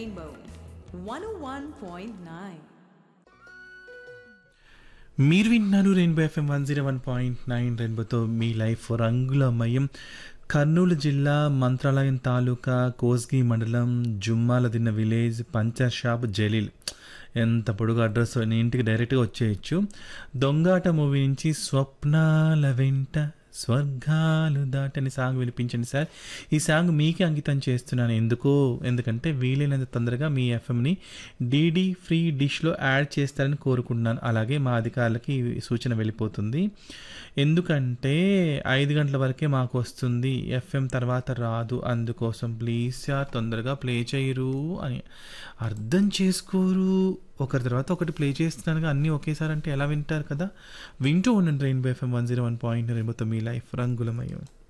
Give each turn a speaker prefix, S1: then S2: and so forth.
S1: Rainbow 101.9.
S2: మీరు వింటున్నారు Rainbow FM one zero one point nine రెయిన్బోతో మీ లైఫ్ రంగులమయం కర్నూలు జిల్లా మంత్రాలయం తాలూకా కోస్గి మండలం Jummaladinna village puncture shop Jaleel ఎంత పొడుగు అడ్రస్ నీ ఇంటికి డైరెక్ట్గా వచ్చేయచ్చు దొంగాట మూవీ నుంచి స్వప్నాల వెంట స్వర్గాలు దాటని సాంగ్ వినిపించండి సార్ ఈ సాంగ్ మీకే అంకితం చేస్తున్నాను ఎందుకో ఎందుకంటే వీలైనంత తొందరగా మీ ఎఫ్ఎంని డీడీ ఫ్రీ డిష్లో యాడ్ చేస్తారని కోరుకుంటున్నాను అలాగే మా అధికారులకి ఈ సూచన వెళ్ళిపోతుంది ఎందుకంటే ఐదు గంటల వరకే మాకు వస్తుంది ఎఫ్ఎం తర్వాత రాదు అందుకోసం ప్లీజ్ సార్ తొందరగా ప్లే చేయరు అని అర్థం చేసుకోరు ఒకరి తర్వాత ఒకటి ప్లే చేస్తున్నాను అన్నీ ఒకేసారి అంటే ఎలా వింటారు కదా వింటూ ఉండండి Rainbow FM one zero one point రెయిన్బోతో మీ లైఫ్ రంగులమయం